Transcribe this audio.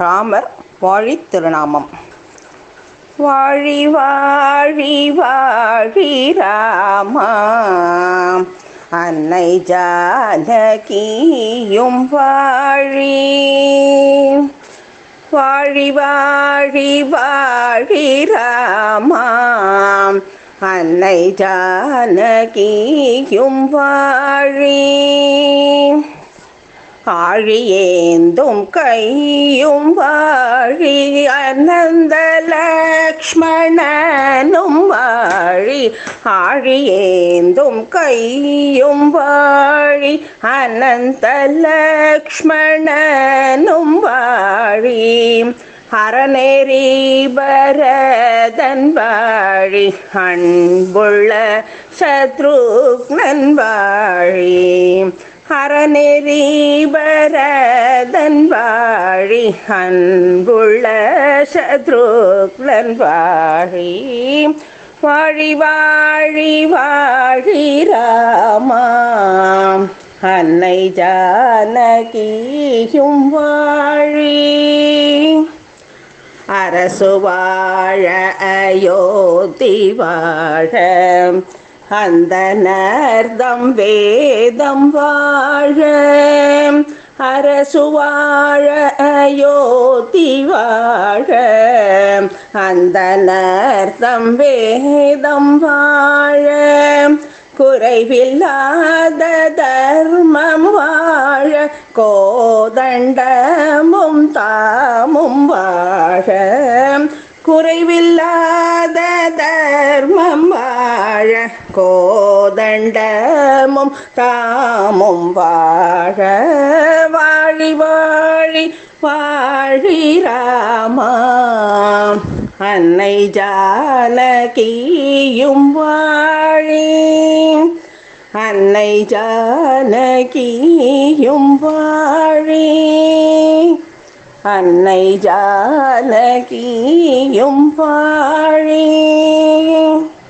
ராமர் வாழி திருநாமம் வாழி வாழி வாழி ராமா அன்னை ஜானகியும் வாழி வாழி வாழி வாழி ராமா அன்னை ஜானகியும் வாழி ஆழியேந்தும் கையும் வாழி அனந்த லக்ஷ்மணனும் வாழி ஆழியேந்தும் கையும் வாழி அனந்த லக்ஷ்மணனும் வாழி அறநெறி பரதன் வாழி அன்புள்ள சத்ருக்னன் வாழி அறநெறி பரதன் வாழி அன்புள்ள சத்ருக்னன் வாழி வாழி வாழி வாழி ராமா அன்னை ஜானகியும் வாழி அரசு வாழ அயோத்தி வாழ அந்த நர்தம் வேதம் வாழ அரசு வாழ அயோத்தி வாழ அந்த நர்தம் வேதம் வாழ குறைவில்லாத தர்மம் வாழ கோதண்டமும் தாமும் வாழ குறைவில்லாத தர்மம் வாழ கோதண்டமும் தாமும் வாழ வாழி வாழி வாழி ராமா அன்னை ஜானகியும் வாழி அன்னை ஜானகியும் வாழி அன்னை ஜானகியும் வாழி